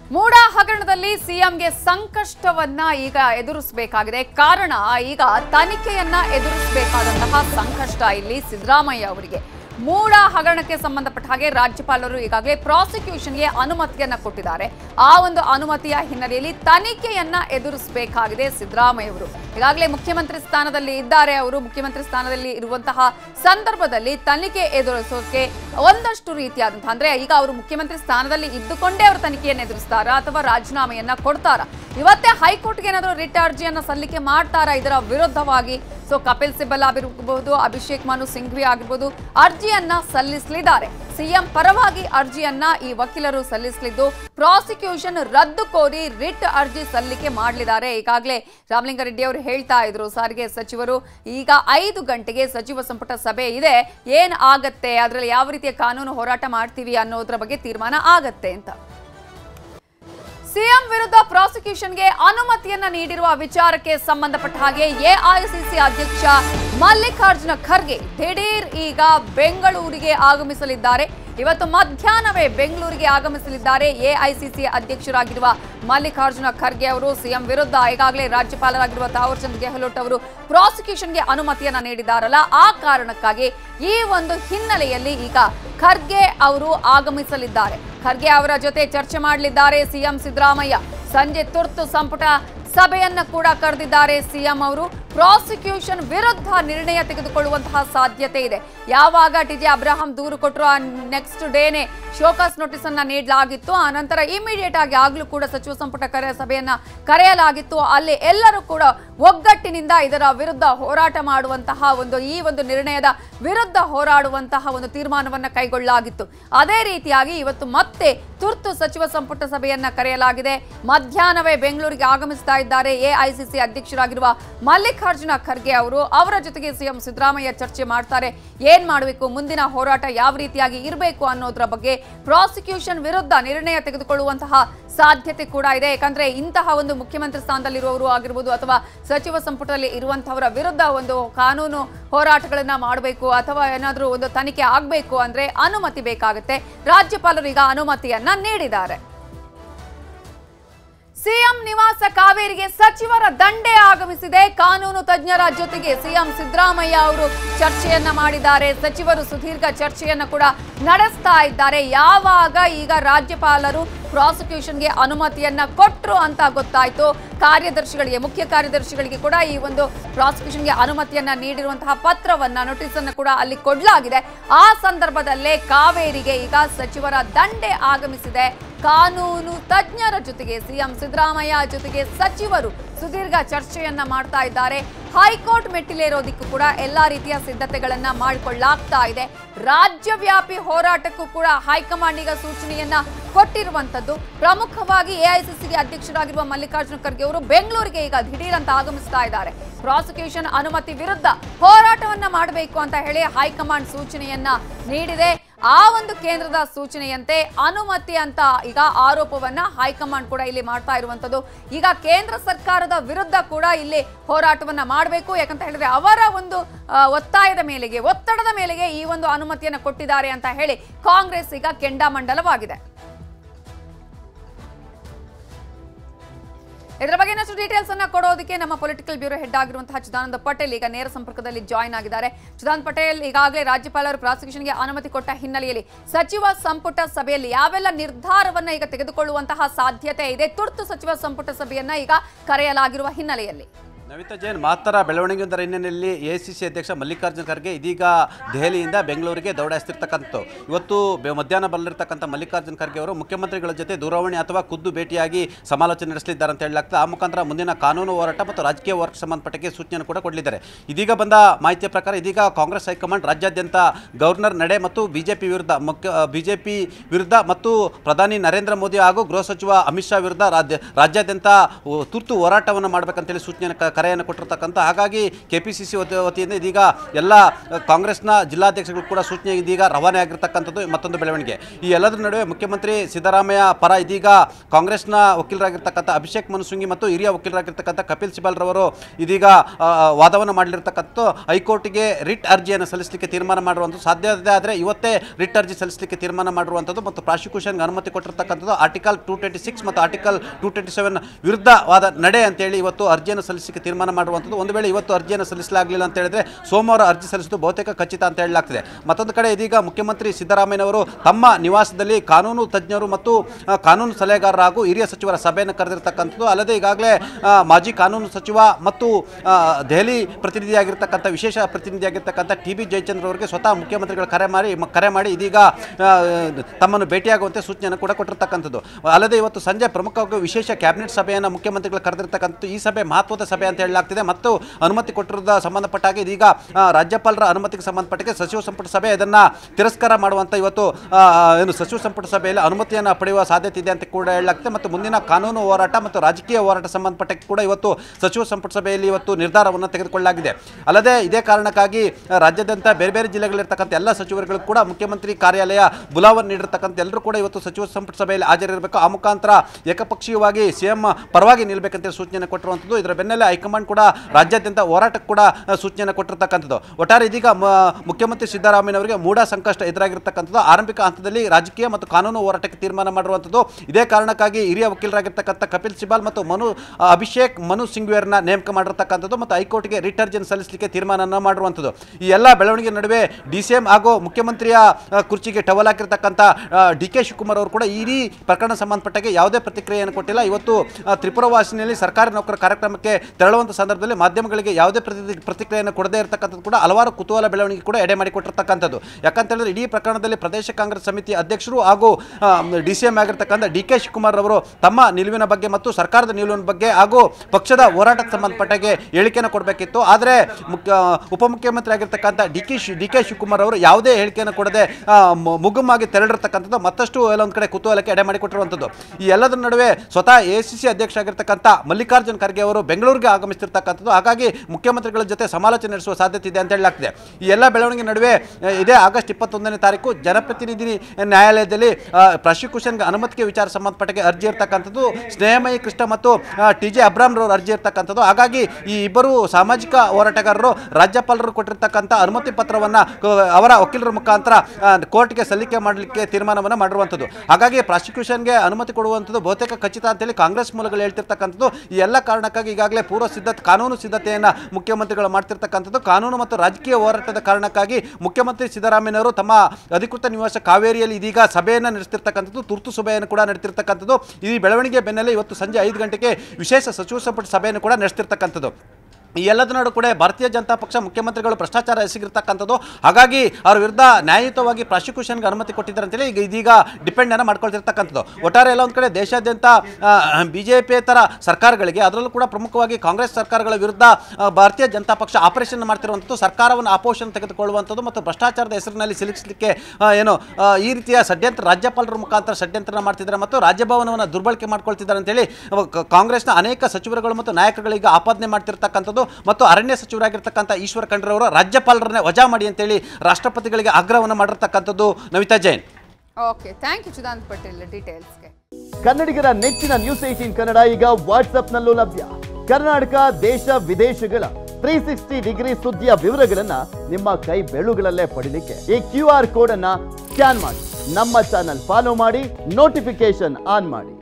ಮೂಡ ಹಗರಣದಲ್ಲಿ ಸಿಎಂಗೆ ಸಂಕಷ್ಟವನ್ನ ಈಗ ಎದುರಿಸಬೇಕಾಗಿದೆ ಕಾರಣ ಈಗ ತನಿಖೆಯನ್ನ ಎದುರಿಸಬೇಕಾದಂತಹ ಸಂಕಷ್ಟ ಇಲ್ಲಿ ಸಿದ್ದರಾಮಯ್ಯ ಅವರಿಗೆ ಮೂಡ ಹಗರಣಕ್ಕೆ ಸಂಬಂಧಪಟ್ಟ ಹಾಗೆ ರಾಜ್ಯಪಾಲರು ಈಗಾಗಲೇ ಪ್ರಾಸಿಕ್ಯೂಷನ್ಗೆ ಅನುಮತಿಯನ್ನ ಕೊಟ್ಟಿದ್ದಾರೆ ಆ ಒಂದು ಅನುಮತಿಯ ಹಿನ್ನೆಲೆಯಲ್ಲಿ ತನಿಖೆಯನ್ನ ಎದುರಿಸಬೇಕಾಗಿದೆ ಸಿದ್ದರಾಮಯ್ಯ ಅವರು ಈಗಾಗಲೇ ಮುಖ್ಯಮಂತ್ರಿ ಸ್ಥಾನದಲ್ಲಿ ಇದ್ದಾರೆ ಅವರು ಮುಖ್ಯಮಂತ್ರಿ ಸ್ಥಾನದಲ್ಲಿ ಇರುವಂತಹ ಸಂದರ್ಭದಲ್ಲಿ ತನಿಖೆ ಎದುರಿಸೋಕೆ ಒಂದಷ್ಟು ರೀತಿಯಾದಂತಹ ಅಂದ್ರೆ ಈಗ ಅವರು ಮುಖ್ಯಮಂತ್ರಿ ಸ್ಥಾನದಲ್ಲಿ ಇದ್ದುಕೊಂಡೇ ಅವರು ತನಿಖೆಯನ್ನು ಎದುರಿಸ್ತಾರಾ ಅಥವಾ ರಾಜೀನಾಮೆಯನ್ನ ಕೊಡ್ತಾರಾ ಇವತ್ತೇ ಹೈಕೋರ್ಟ್ಗೆ ಏನಾದರೂ ರಿಟ್ ಅರ್ಜಿಯನ್ನ ಸಲ್ಲಿಕೆ ಮಾಡ್ತಾರಾ ಇದರ ವಿರುದ್ಧವಾಗಿ ಸೊ ಕಪಿಲ್ ಸಿಬಲ್ ಆಗಿರಬಹುದು ಅಭಿಷೇಕ್ ಮನು ಸಿಂಘ್ವಿ ಆಗಿರ್ಬೋದು ಅರ್ಜಿಯನ್ನ ಸಲ್ಲಿಸಲಿದ್ದಾರೆ ಸಿಎಂ ಪರವಾಗಿ ಅರ್ಜಿಯನ್ನ ಈ ವಕೀಲರು ಸಲ್ಲಿಸಲಿದ್ದು ಪ್ರಾಸಿಕ್ಯೂಷನ್ ರದ್ದು ಕೋರಿ ರಿಟ್ ಅರ್ಜಿ ಸಲ್ಲಿಕೆ ಮಾಡಲಿದ್ದಾರೆ ಈಗಾಗಲೇ ರಾಮಲಿಂಗಾರೆಡ್ಡಿ ಅವರು ಹೇಳ್ತಾ ಇದ್ರು ಸಾರಿಗೆ ಸಚಿವರು ಈಗ ಐದು ಗಂಟೆಗೆ ಸಚಿವ ಸಂಪುಟ ಸಭೆ ಇದೆ ಏನ್ ಆಗತ್ತೆ ಅದರಲ್ಲಿ ಯಾವ ರೀತಿಯ ಕಾನೂನು ಹೋರಾಟ ಮಾಡ್ತೀವಿ ಅನ್ನೋದ್ರ ಬಗ್ಗೆ ತೀರ್ಮಾನ ಆಗತ್ತೆ ಅಂತ ಸಿಎಂ ವಿರುದ್ಧ ಪ್ರಾಸಿಕ್ಯೂಷನ್ಗೆ ಅನುಮತಿಯನ್ನ ನೀಡಿರುವ ವಿಚಾರಕ್ಕೆ ಸಂಬಂಧಪಟ್ಟ ಹಾಗೆ ಎಐಸಿಸಿ ಅಧ್ಯಕ್ಷ ಮಲ್ಲಿಕಾರ್ಜುನ ಖರ್ಗೆ ದಿಢೀರ್ ಈಗ ಬೆಂಗಳೂರಿಗೆ ಆಗಮಿಸಲಿದ್ದಾರೆ ಇವತ್ತು ಮಧ್ಯಾಹ್ನವೇ ಬೆಂಗಳೂರಿಗೆ ಆಗಮಿಸಲಿದ್ದಾರೆ ಎಐಸಿಸಿ ಅಧ್ಯಕ್ಷರಾಗಿರುವ ಮಲ್ಲಿಕಾರ್ಜುನ ಖರ್ಗೆ ಅವರು ಸಿಎಂ ವಿರುದ್ಧ ಈಗಾಗಲೇ ರಾಜ್ಯಪಾಲರಾಗಿರುವ ತಾವರ್ ಚಂದ್ ಗೆಹ್ಲೋಟ್ ಅವರು ಪ್ರಾಸಿಕ್ಯೂಷನ್ಗೆ ಅನುಮತಿಯನ್ನ ನೀಡಿದ್ದಾರಲ್ಲ ಆ ಕಾರಣಕ್ಕಾಗಿ ಈ ಒಂದು ಹಿನ್ನೆಲೆಯಲ್ಲಿ ಈಗ ಖರ್ಗೆ ಅವರು ಆಗಮಿಸಲಿದ್ದಾರೆ ಖರ್ಗೆ ಅವರ ಜೊತೆ ಚರ್ಚೆ ಮಾಡಲಿದ್ದಾರೆ ಸಿಎಂ ಸಿದ್ದರಾಮಯ್ಯ ಸಂಜೆ ತುರ್ತು ಸಂಪುಟ ಸಭೆಯನ್ನ ಕೂಡ ಕರೆದಿದ್ದಾರೆ ಸಿಎಂ ಅವರು ಪ್ರಾಸಿಕ್ಯೂಷನ್ ವಿರುದ್ಧ ನಿರ್ಣಯ ತೆಗೆದುಕೊಳ್ಳುವಂತಹ ಸಾಧ್ಯತೆ ಇದೆ ಯಾವಾಗ ಟಿಜೆ ಅಬ್ರಹಾಂ ದೂರು ಕೊಟ್ಟರು ಆ ನೆಕ್ಸ್ಟ್ ಡೇನೆ ಶೋಕಾಸ್ ನೋಟಿಸ್ ಅನ್ನ ನೀಡಲಾಗಿತ್ತು ಆ ನಂತರ ಇಮಿಡಿಯೇಟ್ ಆಗಿ ಆಗ್ಲೂ ಕೂಡ ಸಚಿವ ಸಂಪುಟ ಕರೆ ಸಭೆಯನ್ನ ಕರೆಯಲಾಗಿತ್ತು ಅಲ್ಲಿ ಎಲ್ಲರೂ ಕೂಡ ಒಗ್ಗಟ್ಟಿನಿಂದ ಇದರ ವಿರುದ್ಧ ಹೋರಾಟ ಮಾಡುವಂತಹ ಒಂದು ಈ ಒಂದು ನಿರ್ಣಯದ ವಿರುದ್ಧ ಹೋರಾಡುವಂತಹ ಒಂದು ತೀರ್ಮಾನವನ್ನ ಕೈಗೊಳ್ಳಲಾಗಿತ್ತು ಅದೇ ರೀತಿಯಾಗಿ ಇವತ್ತು ಮತ್ತೆ ತುರ್ತು ಸಚಿವ ಸಂಪುಟ ಸಭೆಯನ್ನ ಕರೆಯಲಾಗಿದೆ ಮಧ್ಯಾಹ್ನವೇ ಬೆಂಗಳೂರಿಗೆ ಆಗಮಿಸ್ತಾ ಇದ್ದಾರೆ ಎಐಸಿಸಿ ಅಧ್ಯಕ್ಷರಾಗಿರುವ ಮಲ್ಲಿಕಾರ್ಜುನ ಖರ್ಗೆ ಅವರು ಅವರ ಜೊತೆಗೆ ಸಿಎಂ ಸಿದ್ದರಾಮಯ್ಯ ಚರ್ಚೆ ಮಾಡ್ತಾರೆ ಏನ್ ಮಾಡಬೇಕು ಮುಂದಿನ ಹೋರಾಟ ಯಾವ ರೀತಿಯಾಗಿ ಇರಬೇಕು ಅನ್ನೋದ್ರ ಬಗ್ಗೆ ಪ್ರಾಸಿಕ್ಯೂಷನ್ ವಿರುದ್ಧ ನಿರ್ಣಯ ತೆಗೆದುಕೊಳ್ಳುವಂತಹ ಸಾಧ್ಯತೆ ಕೂಡ ಇದೆ ಯಾಕಂದ್ರೆ ಇಂತಹ ಒಂದು ಮುಖ್ಯಮಂತ್ರಿ ಸ್ಥಾನದಲ್ಲಿರುವವರು ಆಗಿರ್ಬೋದು ಅಥವಾ ಸಚಿವ ಸಂಪುಟದಲ್ಲಿ ಇರುವಂತಹವರ ವಿರುದ್ಧ ಒಂದು ಕಾನೂನು ಹೋರಾಟಗಳನ್ನ ಮಾಡಬೇಕು ಅಥವಾ ಏನಾದರೂ ಒಂದು ತನಿಖೆ ಆಗಬೇಕು ಅಂದ್ರೆ ಅನುಮತಿ ಬೇಕಾಗುತ್ತೆ ರಾಜ್ಯಪಾಲರು ಈಗ ಅನುಮತಿಯನ್ನ ನೀಡಿದ್ದಾರೆ ಸಿಎಂ ನಿವಾಸ ಕಾವೇರಿಗೆ ಸಚಿವರ ದಂಡೆ ಆಗಮಿಸಿದೆ ಕಾನೂನು ತಜ್ಞರ ಜೊತೆಗೆ ಸಿಎಂ ಸಿದ್ದರಾಮಯ್ಯ ಅವರು ಚರ್ಚೆಯನ್ನ ಮಾಡಿದ್ದಾರೆ ಸಚಿವರು ಸುದೀರ್ಘ ಚರ್ಚೆಯನ್ನ ಕೂಡ ನಡೆಸ್ತಾ ಇದ್ದಾರೆ ಯಾವಾಗ ಈಗ ರಾಜ್ಯಪಾಲರು ಪ್ರಾಸಿಕ್ಯೂಷನ್ಗೆ ಅನುಮತಿಯನ್ನ ಕೊಟ್ರು ಅಂತ ಗೊತ್ತಾಯ್ತು ಕಾರ್ಯದರ್ಶಿಗಳಿಗೆ ಮುಖ್ಯ ಕಾರ್ಯದರ್ಶಿಗಳಿಗೆ ಕೂಡ ಈ ಒಂದು ಪ್ರಾಸಿಕ್ಯೂಷನ್ಗೆ ಅನುಮತಿಯನ್ನ ನೀಡಿರುವಂತಹ ಪತ್ರವನ್ನ ನೋಟಿಸ್ ಅನ್ನು ಕೂಡ ಅಲ್ಲಿ ಕೊಡಲಾಗಿದೆ ಆ ಸಂದರ್ಭದಲ್ಲೇ ಕಾವೇರಿಗೆ ಈಗ ಸಚಿವರ ದಂಡೆ ಆಗಮಿಸಿದೆ ಕಾನೂನು ತಜ್ಞರ ಜೊತೆಗೆ ಸಿಎಂ ಸಿದ್ದರಾಮಯ್ಯ ಜೊತೆಗೆ ಸಚಿವರು ಸುದೀರ್ಘ ಚರ್ಚೆಯನ್ನ ಮಾಡ್ತಾ ಇದ್ದಾರೆ ಹೈಕೋರ್ಟ್ ಮೆಟ್ಟಿಲೇರೋದಕ್ಕೂ ಕೂಡ ಎಲ್ಲಾ ರೀತಿಯ ಸಿದ್ಧತೆಗಳನ್ನ ಮಾಡಿಕೊಳ್ಳಲಾಗ್ತಾ ಇದೆ ರಾಜ್ಯವ್ಯಾಪಿ ಹೋರಾಟಕ್ಕೂ ಕೂಡ ಹೈಕಮಾಂಡ್ ಈಗ ಸೂಚನೆಯನ್ನ ಕೊಟ್ಟಿರುವಂತದ್ದು ಪ್ರಮುಖವಾಗಿ ಎಐಸಿಸಿಗೆ ಅಧ್ಯಕ್ಷರಾಗಿರುವ ಮಲ್ಲಿಕಾರ್ಜುನ ಖರ್ಗೆ ಅವರು ಬೆಂಗಳೂರಿಗೆ ಈಗ ದಿಢೀರ್ ಅಂತ ಆಗಮಿಸ್ತಾ ಇದ್ದಾರೆ ಪ್ರಾಸಿಕ್ಯೂಷನ್ ಅನುಮತಿ ವಿರುದ್ಧ ಹೋರಾಟವನ್ನ ಮಾಡಬೇಕು ಅಂತ ಹೇಳಿ ಹೈಕಮಾಂಡ್ ಸೂಚನೆಯನ್ನ ನೀಡಿದೆ ಆ ಒಂದು ಕೇಂದ್ರದ ಸೂಚನೆಯಂತೆ ಅನುಮತಿ ಅಂತ ಈಗ ಆರೋಪವನ್ನ ಹೈಕಮಾಂಡ್ ಕೂಡ ಇಲ್ಲಿ ಮಾಡ್ತಾ ಇರುವಂತದ್ದು ಈಗ ಕೇಂದ್ರ ಸರ್ಕಾರದ ವಿರುದ್ಧ ಕೂಡ ಇಲ್ಲಿ ಹೋರಾಟವನ್ನ ಮಾಡಬೇಕು ಯಾಕಂತ ಹೇಳಿದ್ರೆ ಅವರ ಒಂದು ಆ, ಒತ್ತಾಯದ ಮೇಲೆಗೆ ಒತ್ತಡದ ಮೇಲೆಗೆ ಈ ಒಂದು ಅನುಮತಿಯನ್ನ ಕೊಟ್ಟಿದ್ದಾರೆ ಅಂತ ಹೇಳಿ ಕಾಂಗ್ರೆಸ್ ಈಗ ಕೆಂಡಾಮಂಡಲವಾಗಿದೆ ಇದರ ಬಗ್ಗೆ ಇನ್ನಷ್ಟು ಡೀಟೇಲ್ಸ್ ಅನ್ನ ಕೊಡೋದಕ್ಕೆ ನಮ್ಮ ಪೊಲಿಟಿಕಲ್ ಬ್ಯೂರೋ ಹೆಡ್ ಆಗಿರುವಂತಹ ಚಿದಾನಂದ ಪಟೇಲ್ ಈಗ ನೇರ ಸಂಪರ್ಕದಲ್ಲಿ ಜಾಯ್ನ್ ಆಗಿದ್ದಾರೆ ಚಿದಾನಂದ ಪಟೇಲ್ ಈಗಾಗಲೇ ರಾಜ್ಯಪಾಲರು ಪ್ರಾಸಿಕ್ಯೂಷನ್ಗೆ ಅನುಮತಿ ಕೊಟ್ಟ ಹಿನ್ನೆಲೆಯಲ್ಲಿ ಸಚಿವ ಸಂಪುಟ ಸಭೆಯಲ್ಲಿ ಯಾವೆಲ್ಲ ನಿರ್ಧಾರವನ್ನ ಈಗ ತೆಗೆದುಕೊಳ್ಳುವಂತಹ ಸಾಧ್ಯತೆ ಇದೆ ತುರ್ತು ಸಚಿವ ಸಂಪುಟ ಸಭೆಯನ್ನ ಈಗ ಕರೆಯಲಾಗಿರುವ ಹಿನ್ನೆಲೆಯಲ್ಲಿ ನವಿತಾ ಜೈನ್ ಮಹತ್ತರ ಬೆಳವಣಿಗೆಯೊಂದರ ಹಿನ್ನೆಲೆಯಲ್ಲಿ ಎಐಸಿಸಿ ಅಧ್ಯಕ್ಷ ಮಲ್ಲಿಕಾರ್ಜುನ ಖರ್ಗೆ ಇದೀಗ ದೆಹಲಿಯಿಂದ ಬೆಂಗಳೂರಿಗೆ ದೌಡಾಯಿಸ್ತಿರ್ತಕ್ಕಂಥದ್ದು ಇವತ್ತು ಬೆ- ಮಧ್ಯಾಹ್ನ ಬರಲಿರ್ತಕ್ಕಂಥ ಮಲ್ಲಿಕಾರ್ಜುನ ಖರ್ಗೆ ಅವರು ಮುಖ್ಯಮಂತ್ರಿಗಳ ಜೊತೆ ದೂರವಾಣಿ ಅಥವಾ ಖುದ್ದು ಭೇಟಿಯಾಗಿ ಸಮಾಲೋಚನೆ ನಡೆಸಲಿದ್ದಾರೆ ಅಂತ ಹೇಳಲಾಗ್ತದೆ ಆ ಮುಖಾಂತರ ಮುಂದಿನ ಕಾನೂನು ಹೋರಾಟ ಮತ್ತು ರಾಜಕೀಯ ಹೋರಾಟ ಸಂಬಂಧಪಟ್ಟಕ್ಕೆ ಸೂಚನೆ ಕೂಡ ಕೊಡಲಿದ್ದಾರೆ ಇದೀಗ ಬಂದ ಮಾಹಿತಿಯ ಪ್ರಕಾರ ಇದೀಗ ಕಾಂಗ್ರೆಸ್ ಹೈಕಮಾಂಡ್ ರಾಜ್ಯಾದ್ಯಂತ ಗವರ್ನರ್ ನಡೆ ಮತ್ತು ಬಿಜೆಪಿ ವಿರುದ್ಧ ಮುಖ್ಯ ಬಿಜೆಪಿ ವಿರುದ್ಧ ಮತ್ತು ಪ್ರಧಾನಿ ನರೇಂದ್ರ ಮೋದಿ ಹಾಗೂ ಗೃಹ ಸಚಿವ ಅಮಿತ್ ಶಾ ವಿರುದ್ಧ ರಾಜ್ಯ ರಾಜ್ಯಾದ್ಯಂತ ಉ- ತುರ್ತು ಹೋರಾಟವನ್ನು ಮಾಡಬೇಕಂತೇಳಿ ಸೂಚನೆ ಕ- ಕರೆಯನ್ನು ಕೊಟ್ಟಿರ್ತಕ್ಕಂಥ ಹಾಗಾಗಿ ಕೆ ಪಿ ಸಿ ಸಿ ವತಿಯಿಂದ ಇದೀಗ ಎಲ್ಲ ಆ, ಕಾಂಗ್ರೆಸ್ನ ಜಿಲ್ಲಾಧ್ಯಕ್ಷಗಳು ಕೂಡ ಸೂಚನೆ ಇದೀಗ ರವಾನೆ ಆಗಿರ್ತಕ್ಕಂಥದ್ದು ಮತ್ತೊಂದು ಬೆಳವಣಿಗೆ ಈ ಎಲ್ಲದರ ನಡುವೆ ಮುಖ್ಯಮಂತ್ರಿ ಸಿದ್ದರಾಮಯ್ಯ ಪರ ಇದೀಗ ಕಾಂಗ್ರೆಸ್ನ ವಕೀಲರಾಗಿರ್ತಕ್ಕಂಥ ಅಭಿಷೇಕ್ ಮನುಸುಂಗಿ ಮತ್ತು ಹಿರಿಯ ವಕೀಲರಾಗಿರ್ತಕ್ಕಂಥ ಕಪಿಲ್ ಸಿಬಲ್ ರವರು ಇದೀಗ ಆ, ವಾದವನ್ನು ಮಾಡಲಿರ್ತಕ್ಕಂಥ ಹೈಕೋರ್ಟ್ಗೆ ರಿಟ್ ಅರ್ಜಿಯನ್ನು ಸಲ್ಲಿಸಲಿಕ್ಕೆ ತೀರ್ಮಾನ ಮಾಡಿರುವಂಥದ್ದು ಸಾಧ್ಯತೆ ಆದರೆ ಇವತ್ತೇ ರಿಟ್ ಅರ್ಜಿ ಸಲ್ಲಿಸಲಿಕ್ಕೆ ತೀರ್ಮಾನ ಮಾಡಿರುವಂಥದ್ದು ಮತ್ತು ಪ್ರಾಸಿಕ್ಯೂಷನ್ಗೆ ಅನುಮತಿ ಕೊಟ್ಟಿರ್ತಕ್ಕಂಥದ್ದು ಆರ್ಟಿಕಲ್ ಟೂ ಟ್ವೆಂಟಿ ಸಿಕ್ಸ್ ಮತ್ತು ಆರ್ಟಿಕಲ್ ಟೂ ಟ್ವೆಂಟಿ ಸೆವೆನ್ ವಿರುದ್ಧವಾದ ನಡೆ ಅಂತೇಳಿ ಇವತ್ತು ಅರ್ಜಿಯನ್ನು ಸಲ್ಲಿಸಲಿಕ್ಕೆ ತೀರ್ಮಾನ ಮಾಡಿರುವಂಥದ್ದು ಒಂದು ವೇಳೆ ಇವತ್ತು ಅರ್ಜಿಯನ್ನು ಸಲ್ಲಿಸಲಾಗಲಿಲ್ಲ ಅಂತ ಹೇಳಿದ್ರೆ ಸೋಮವಾರ ಅರ್ಜಿ ಸಲ್ಲಿಸುವುದು ಬಹುತೇಕ ಖಚಿತ ಅಂತ ಹೇಳಲಾಗ್ತಿದೆ ಮತ್ತೊಂದು ಕಡೆ ಇದೀಗ ಮುಖ್ಯಮಂತ್ರಿ ಸಿದ್ದರಾಮಯ್ಯನವರು ತಮ್ಮ ನಿವಾಸದಲ್ಲಿ ಕಾನೂನು ತಜ್ಞರು ಮತ್ತು ಆ, ಕಾನೂನು ಸಲಹೆಗಾರರ ಹಾಗೂ ಹಿರಿಯ ಸಚಿವರ ಸಭೆಯನ್ನು ಕರೆದಿರ್ತಕ್ಕಂಥದ್ದು ಅಲ್ಲದೆ ಈಗಾಗಲೇ ಆ, ಮಾಜಿ ಕಾನೂನು ಸಚಿವ ಮತ್ತು ಆ, ದೆಹಲಿ ಪ್ರತಿನಿಧಿಯಾಗಿರ್ತಕ್ಕಂಥ ವಿಶೇಷ ಪ್ರತಿನಿಧಿಯಾಗಿರ್ತಕ್ಕಂಥ ಟಿ ಬಿ ಜಯಚಂದ್ರ ಅವರಿಗೆ ಸ್ವತಃ ಮುಖ್ಯಮಂತ್ರಿಗಳು ಕರೆ ಮಾಡಿ ಮ- ಕರೆ ಮಾಡಿ ಇದೀಗ ಆ, ತಮ್ಮನ್ನು ಭೇಟಿಯಾಗುವಂತೆ ಸೂಚನೆಯನ್ನು ಕೂಡ ಕೊಟ್ಟಿರ್ತಕ್ಕಂಥದ್ದು ಅಲ್ಲದೆ ಇವತ್ತು ಸಂಜೆ ಪ್ರಮುಖವಾಗಿ ವಿಶೇಷ ಕ್ಯಾಬಿನೆಟ್ ಸಭೆಯನ್ನು ಮುಖ್ಯಮಂತ್ರಿಗಳು ಕರೆದಿರ್ತಕ್ಕಂಥದ್ದು ಈ ಸಭೆ ಮಹತ್ವದ ಸಭೆ ಅಂತ ಹೇಳಲಾಗ್ತಿದೆ ಮತ್ತು ಅನುಮತಿ ಕೊಟ್ಟಿರೋದ ಸಂಬಂಧಪಟ್ಟ ಹಾಗೆ ಇದೀಗ ಆ, ರಾಜ್ಯಪಾಲರ ಅನುಮತಿಗೆ ಸಂಬಂಧಪಟ್ಟ ಸಚಿವ ಸಂಪುಟ ಸಭೆ ಇದನ್ನು ತಿರಸ್ಕಾರ ಮಾಡುವಂಥ ಇವತ್ತು ಆ, ಏನು ಸಚಿವ ಸಂಪುಟ ಸಭೆಯಲ್ಲಿ ಅನುಮತಿಯನ್ನು ಪಡೆಯುವ ಸಾಧ್ಯತೆ ಇದೆ ಅಂತ ಕೂಡ ಹೇಳಲಾಗ್ತದೆ ಮತ್ತು ಮುಂದಿನ ಕಾನೂನು ಹೋರಾಟ ಮತ್ತು ರಾಜಕೀಯ ಹೋರಾಟ ಸಂಬಂಧಪಟ್ಟ ಕೂಡ ಇವತ್ತು ಸಚಿವ ಸಂಪುಟ ಸಭೆಯಲ್ಲಿ ಇವತ್ತು ನಿರ್ಧಾರವನ್ನು ತೆಗೆದುಕೊಳ್ಳಲಾಗಿದೆ ಅಲ್ಲದೆ ಇದೇ ಕಾರಣಕ್ಕಾಗಿ ಆ, ರಾಜ್ಯಾದ್ಯಂತ ಬೇರೆ ಬೇರೆ ಜಿಲ್ಲೆಗಳಿರ್ತಕ್ಕಂಥ ಎಲ್ಲ ಸಚಿವರುಗಳು ಕೂಡ ಮುಖ್ಯಮಂತ್ರಿ ಕಾರ್ಯಾಲಯ ಬುಲಾವನ್ನು ನೀಡಿರ್ತಕ್ಕಂಥ ಎಲ್ಲರೂ ಕೂಡ ಇವತ್ತು ಸಚಿವ ಸಂಪುಟ ಸಭೆಯಲ್ಲಿ ಹಾಜರಿರಬೇಕು ಆ ಮುಖಾಂತರ ಏಕಪಕ್ಷೀಯವಾಗಿ ಸಿಎಂ ಪರವಾಗಿ ನಿಲ್ಲಬೇಕಂತ ಸೂಚನೆ ಕೊಟ್ಟಿರುವಂಥದ್ದು ಇದರ ಬೆನ್ನಲ್ಲೇ ಹೈಕಮಾಂಡ್ ಕೂಡ ರಾಜ್ಯಾದ್ಯಂತ ಹೋರಾಟಕ್ಕೆ ಕೂಡ ಆ, ಸೂಚನೆಯನ್ನು ಕೊಟ್ಟಿರ್ತಕ್ಕಂಥದ್ದು ಒಟ್ಟಾರೆ ಇದೀಗ ಮ- ಮುಖ್ಯಮಂತ್ರಿ ಸಿದ್ದರಾಮಯ್ಯನವರಿಗೆ ಮೂಢ ಸಂಕಷ್ಟ ಎದುರಾಗಿರ್ತಕ್ಕಂಥದ್ದು ಆರಂಭಿಕ ಹಂತದಲ್ಲಿ ರಾಜಕೀಯ ಮತ್ತು ಕಾನೂನು ಹೋರಾಟಕ್ಕೆ ತೀರ್ಮಾನ ಮಾಡಿರುವಂಥದ್ದು ಇದೇ ಕಾರಣಕ್ಕಾಗಿ ಹಿರಿಯ ವಕೀಲರಾಗಿರ್ತಕ್ಕಂಥ ಕಪಿಲ್ ಸಿಬಾಲ್ ಮತ್ತು ಮನು ಆ, ಅಭಿಷೇಕ್ ಮನು ಸಿಂಗ್ವೇರ್ನ ನೇಮಕ ಮಾಡಿರ್ತಕ್ಕಂಥದ್ದು ಮತ್ತು ಹೈಕೋರ್ಟ್ಗೆ ರಿಟ್ ಅರ್ಜಿಯನ್ನು ಸಲ್ಲಿಸಲಿಕ್ಕೆ ತೀರ್ಮಾನವನ್ನು ಮಾಡಿರುವಂಥದ್ದು ಈ ಎಲ್ಲ ಬೆಳವಣಿಗೆ ನಡುವೆ ಡಿ ಸಿ ಎಂ ಹಾಗೂ ಮುಖ್ಯಮಂತ್ರಿಯ ಆ, ಕುರ್ಚಿಗೆ ಟವಲ್ ಹಾಕಿರ್ತಕ್ಕಂಥ ಡಿ ಕೆ ಶಿವಕುಮಾರ್ ಅವರು ಕೂಡ ಈ ರೀ ಪ್ರಕರಣ ಸಂಬಂಧಪಟ್ಟಾಗೆ ಯಾವುದೇ ಪ್ರತಿಕ್ರಿಯೆಯನ್ನು ಕೊಟ್ಟಿಲ್ಲ ಇವತ್ತು ಆ, ತ್ರಿಪುರ ವಾಸಿನಿಯಲ್ಲಿ ಸರ್ಕಾರಿ ನೌಕರ ಕಾರ್ಯಕ್ರಮಕ್ಕೆ ತೆರಳುವಂಥ ಸಂದರ್ಭದಲ್ಲಿ ಮಾಧ್ಯಮಗಳಿಗೆ ಯಾವುದೇ ಪ್ರತಿ ಪ್ರತಿಕ್ರಿಯೆಯನ್ನು ಕೊಡದೇ ಇರತಕ್ಕಂಥದ್ದು ಕೂಡ ಹಲವಾರು ಕುತೂಹಲ ಬೆಳವಣಿಗೆ ಕೂಡ ಎಡೆ ಮಾಡಿಕೊಟ್ಟಿರ್ತಕ್ಕಂಥದ್ದು ಯಾಕಂತ ಹೇಳಿದ್ರೆ ಇಡೀ ಪ್ರಕರಣದಲ್ಲಿ ಪ್ರದೇಶ ಕಾಂಗ್ರೆಸ್ ಸಮಿತಿ ಅಧ್ಯಕ್ಷರು ಹಾಗೂ ಡಿ ಸಿ ಎಂ ಆಗಿರ್ತಕ್ಕಂಥ ಡಿ ಕೆ ಶಿವಕುಮಾರ್ ಅವರು ತಮ್ಮ ನಿಲುವಿನ ಬಗ್ಗೆ ಮತ್ತು ಸರ್ಕಾರದ ನಿಲುವಿನ ಬಗ್ಗೆ ಹಾಗೂ ಪಕ್ಷದ ಹೋರಾಟಕ್ಕೆ ಸಂಬಂಧಪಟ್ಟಾಗೆ ಹೇಳಿಕೆಯನ್ನು ಕೊಡಬೇಕಿತ್ತು ಆದರೆ ಮುಖ್ಯ ಉಪಮುಖ್ಯಮಂತ್ರಿ ಆಗಿರ್ತಕ್ಕಂಥ ಡಿ ಕೆ ಶಿ ಡಿ ಕೆ ಶಿವಕುಮಾರ್ ಅವರು ಯಾವುದೇ ಹೇಳಿಕೆಯನ್ನು ಕೊಡದೆ ಆ, ಮು- ಮುಗುಮಾಗಿ ತೆರಳಿರ್ತಕ್ಕಂಥದ್ದು ಮತ್ತಷ್ಟು ಎಲ್ಲೊಂದು ಕಡೆ ಕುತೂಹಲಕ್ಕೆ ಎಡೆ ಮಾಡಿಕೊಟ್ಟಿರುವಂಥದ್ದು ಈ ಎಲ್ಲದರ ನಡುವೆ ಸ್ವತಃ ಎ ಸಿ ಸಿ ಅಧ್ಯಕ್ಷ ಆಗಿರ್ತಕ್ಕಂಥ ಮಲ್ಲಿಕಾರ್ಜುನ್ ಖರ್ಗೆ ಅವರು ಬೆಂಗಳೂರಿಗೆ ಆಗಮಿಸ್ತಿರ್ತಕ್ಕಂಥದ್ದು ಹಾಗಾಗಿ ಮುಖ್ಯಮಂತ್ರಿಗಳ ಜೊತೆ ಸಮಾಲೋಚನೆ ನಡೆಸುವ ಸಾಧ್ಯತೆ ಇದೆ ಅಂತ ಹೇಳಲಾಗ್ತಿದೆ ಈ ಎಲ್ಲ ಬೆಳವಣಿಗೆ ನಡುವೆ ಆ, ಇದೇ ಆಗಸ್ಟ್ ಇಪ್ಪತ್ತೊಂದನೇ ತಾರೀಕು ಜನಪ್ರತಿನಿಧಿ ನ್ಯಾಯಾಲಯದಲ್ಲಿ ಪ್ರಾಸಿಕ್ಯೂಷನ್ಗೆ ಅನುಮತಿಗೆ ವಿಚಾರ ಸಂಬಂಧಪಟ್ಟಗೆ ಅರ್ಜಿ ಇರ್ತಕ್ಕಂಥದ್ದು ಸ್ನೇಹಮಯಿ ಕೃಷ್ಣ ಮತ್ತು ಟಿ ಜೆ ಅಬ್ರಾಮ್ರವ್ರ ಅರ್ಜಿ ಇರ್ತಕ್ಕಂಥದ್ದು ಹಾಗಾಗಿ ಈ ಇಬ್ಬರು ಸಾಮಾಜಿಕ ಹೋರಾಟಗಾರರು ರಾಜ್ಯಪಾಲರು ಕೊಟ್ಟಿರ್ತಕ್ಕಂಥ ಅನುಮತಿ ಪತ್ರವನ್ನು ಅವರ ವಕೀಲರ ಮುಖಾಂತರ ಆ, ಕೋರ್ಟ್ಗೆ ಸಲ್ಲಿಕೆ ಮಾಡಲಿಕ್ಕೆ ತೀರ್ಮಾನವನ್ನು ಮಾಡಿರುವಂಥದ್ದು ಹಾಗಾಗಿ ಪ್ರಾಸಿಕ್ಯೂಷನ್ಗೆ ಅನುಮತಿ ಕೊಡುವಂಥದ್ದು ಬಹುತೇಕ ಖಚಿತ ಅಂತೇಳಿ ಕಾಂಗ್ರೆಸ್ ಮೂಲಗಳು ಹೇಳ್ತಿರ್ತಕ್ಕಂಥದ್ದು ಈ ಎಲ್ಲ ಕಾರಣಕ್ಕಾಗಿ ಈಗಾಗಲೇ ಪೂರ್ವ ಸಿದ್ಧತೆ ಕಾನೂನು ಸಿದ್ಧತೆಯನ್ನು ಮುಖ್ಯಮಂತ್ರಿಗಳು ಮಾಡ್ತಿರ್ತಕ್ಕಂಥದ್ದು ಕಾನೂನು ಮತ್ತು ರಾಜಕೀಯ ಹೋರಾಟದ ಕಾರಣಕ್ಕಾಗಿ ಮುಖ್ಯಮಂತ್ರಿ ಸಿದ್ದರಾಮಯ್ಯನವರು ತಮ್ಮ ಅಧಿಕೃತ ನಿವಾಸ ಕಾವೇರಿಯಲ್ಲಿ ಇದೀಗ ಸಭೆಯನ್ನು ನಡೆಸ್ತಿರ್ತಕ್ಕಂಥದ್ದು ತುರ್ತು ಸಭೆಯನ್ನು ಕೂಡ ನಡೆತಿರ್ತಕ್ಕಂಥದ್ದು ಈ ಬೆಳವಣಿಗೆ ಬೆನ್ನಲ್ಲೇ ಇವತ್ತು ಸಂಜೆ ಐದು ಗಂಟೆಗೆ ವಿಶೇಷ ಸಚಿವ ಸಂಪುಟ ಸಭೆಯನ್ನು ಕೂಡ ನಡೆಸ್ತಿರ್ತಕ್ಕಂಥದ್ದು ಈ ಎಲ್ಲದ ನಡು ಕೂಡ ಭಾರತೀಯ ಜನತಾ ಪಕ್ಷ ಮುಖ್ಯಮಂತ್ರಿಗಳು ಭ್ರಷ್ಟಾಚಾರ ಎಸಗಿರ್ತಕ್ಕಂಥದ್ದು ಹಾಗಾಗಿ ಅವ್ರ ವಿರುದ್ಧ ನ್ಯಾಯಯುತವಾಗಿ ಪ್ರಾಸಿಕ್ಯೂಷನ್ಗೆ ಅನುಮತಿ ಕೊಟ್ಟಿದ್ದಾರೆ ಅಂತೇಳಿ ಈಗ ಇದೀಗ ಡಿಪೆಂಡ್ ಅನ್ನು ಮಾಡ್ಕೊಳ್ತಿರ್ತಕ್ಕಂಥದ್ದು ಒಟ್ಟಾರೆ ಎಲ್ಲ ಒಂದು ಕಡೆ ದೇಶಾದ್ಯಂತ ಬಿ ಜೆ ಪಿಯೇತರ ಸರ್ಕಾರಗಳಿಗೆ ಅದರಲ್ಲೂ ಕೂಡ ಪ್ರಮುಖವಾಗಿ ಕಾಂಗ್ರೆಸ್ ಸರ್ಕಾರಗಳ ವಿರುದ್ಧ ಆ, ಭಾರತೀಯ ಜನತಾ ಪಕ್ಷ ಆಪರೇಷನ್ ಮಾಡ್ತಿರುವಂಥದ್ದು ಸರ್ಕಾರವನ್ನು ಆಪೋಷನ್ ತೆಗೆದುಕೊಳ್ಳುವಂಥದ್ದು ಮತ್ತು ಭ್ರಷ್ಟಾಚಾರದ ಹೆಸರಿನಲ್ಲಿ ಸಿಲುಕಿಸಲಿಕ್ಕೆ ಆ, ಏನು ಆ, ಈ ರೀತಿಯ ಷಡ್ಯಂತ್ರ ರಾಜ್ಯಪಾಲರ ಮುಖಾಂತರ ಷಡ್ಯಂತ್ರ ಮಾಡ್ತಿದ್ದಾರೆ ಮತ್ತು ರಾಜ್ಯಭವನವನ್ನು ದುರ್ಬಳಕೆ ಮಾಡ್ಕೊಳ್ತಿದ್ದಾರೆ ಅಂತೇಳಿ ಅವ ಕ- ಕಾಂಗ್ರೆಸ್ನ ಅನೇಕ ಸಚಿವರುಗಳು ಮತ್ತು ನಾಯಕರುಗಳಿಗೆ ಆಪಾದನೆ ಮಾಡ್ತಿರ್ತಕ್ಕಂಥದ್ದು ಮತ್ತು ಅರಣ್ಯ ಸಚಿವರಾಗಿರ್ತಕ್ಕಂಥ ಈಶ್ವರ ಖಂಡ್ರೆ ಅವರು ರಾಜ್ಯಪಾಲರನ್ನೇ ವಜಾ ಮಾಡಿ ಅಂತೇಳಿ ರಾಷ್ಟ್ರಪತಿಗಳಿಗೆ ಆಗ್ರಹವನ್ನು ಮಾಡಿರ್ತಕ್ಕಂಥದ್ದು Navita Jain okay thank you Chidanth Patel ಡೀಟೇಲ್ಸ್ಗೆ ಕನ್ನಡಿಗರ ನೆಚ್ಚಿನ ನ್ಯೂಸ್ ಏಟೀನ್ ಕನ್ನಡ ಈಗ ವಾಟ್ಸ್ಆಪ್ನಲ್ಲೂ ಲಭ್ಯ ಕರ್ನಾಟಕ ದೇಶ ವಿದೇಶಗಳ ತ್ರೀ ಸಿಕ್ಸ್ಟಿ ಡಿಗ್ರಿ ಸುದ್ದಿಯ ವಿವರಗಳನ್ನ ನಿಮ್ಮ ಕೈ ಬೆಳುಗಳಲ್ಲೇ ಪಡಿಲಿಕ್ಕೆ ಈ ಕ್ಯೂ ಆರ್ ಕೋಡ್ ಅನ್ನ ಸ್ಕ್ಯಾನ್ ಮಾಡಿ ನಮ್ಮ ಚಾನಲ್ ಫಾಲೋ ಮಾಡಿ ನೋಟಿಫಿಕೇಶನ್ ಆನ್ ಮಾಡಿ